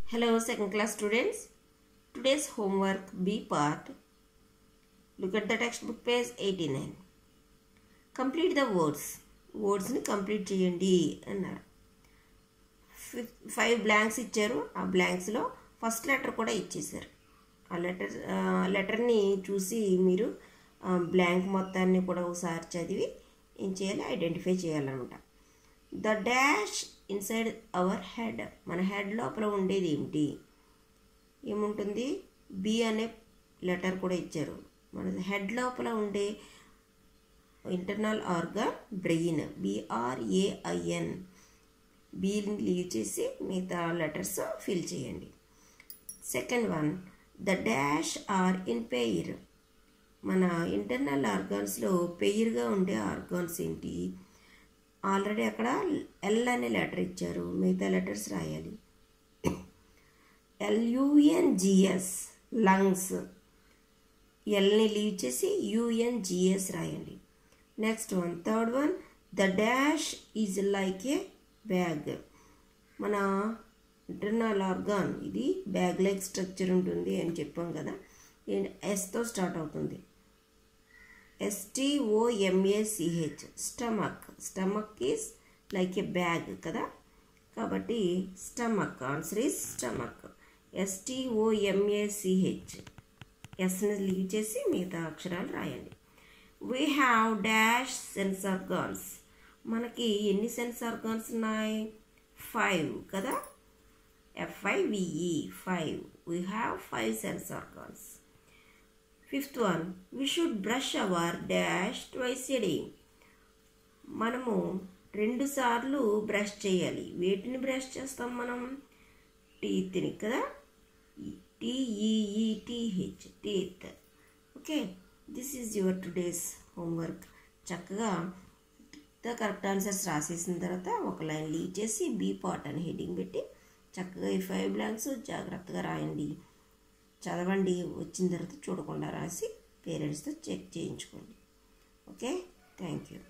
Hello, second class students. Today's homework B part. Look at the textbook page 89. Complete the words. వర్డ్స్ని complete చేయండి అన్నారు five blanks ఇచ్చారు ఆ బ్లాంక్స్లో first letter కూడా ఇచ్చేసారు ఆ లెటర్ లెటర్ని చూసి మీరు బ్లాంక్ మొత్తాన్ని కూడా ఒకసారి చదివి ఏం చేయాలి ఐడెంటిఫై చేయాలన్నమాట the dash inside our head మన హెడ్ లోపల ఉండేది ఏమిటి ఏముంటుంది బి అనే లెటర్ కూడా ఇచ్చారు మన హెడ్ లోపల ఉండే ఇంటర్నల్ ఆర్గాన్ బ్రెయిన్ బిఆర్ఏఐఎన్ బీని లీవ్ చేసి మిగతా లెటర్స్ ఫిల్ చేయండి second one the dash are in pair మన ఇంటర్నల్ ఆర్గాన్స్లో పెయిర్గా ఉండే ఆర్గాన్స్ ఏంటి ఆల్రెడీ అక్కడ ఎల్ అనే లెటర్ ఇచ్చారు మిగతా లెటర్స్ రాయాలి ఎల్యుఎన్జిఎస్ లంగ్స్ ఎల్ని లీవ్ చేసి యుఎన్జిఎస్ రాయండి next one third one the dash is like A bag మన ఇంటర్నల్ ఆర్గాన్ ఇది బ్యాగ్ లైక్ స్ట్రక్చర్ ఉంటుంది అని చెప్పాం కదా ఎస్తో స్టార్ట్ అవుతుంది ఎస్టీఓఎంఏసిహెచ్ stomach stomach is like A bag కదా కాబట్టి stomach answer is stomach ఎస్టీఓఎంఏసిహెచ్ ఎస్ని leave చేసి మిగతా అక్షరాలు రాయండి we have dash sense organs మనకి ఎన్ని సెన్స్ ఆర్గాన్స్ ఉన్నాయి ఫైవ్ కదా FIVE five we have five sense organs fifth one we should brush our dash twice a day మనము రెండు సార్లు బ్రష్ చేయాలి వేటిని బ్రష్ చేస్తాం మనం టీత్ని కదా T E E T H teeth okay this is your today's homework చక్కగా ద కరెక్ట్ ఆన్సర్స్ రాసేసిన తర్వాత ఒక లైన్ లీవ్ చేసి బీ పార్ట్ అని హెడ్డింగ్ పెట్టి చక్కగా ఈ ఫైవ్ బ్లాంక్స్ జాగ్రత్తగా రాయండి చదవండి వచ్చిన తర్వాత చూడకుండా రాసి పేరెంట్స్తో చెక్ చేయించుకోండి ఓకే థ్యాంక్ యూ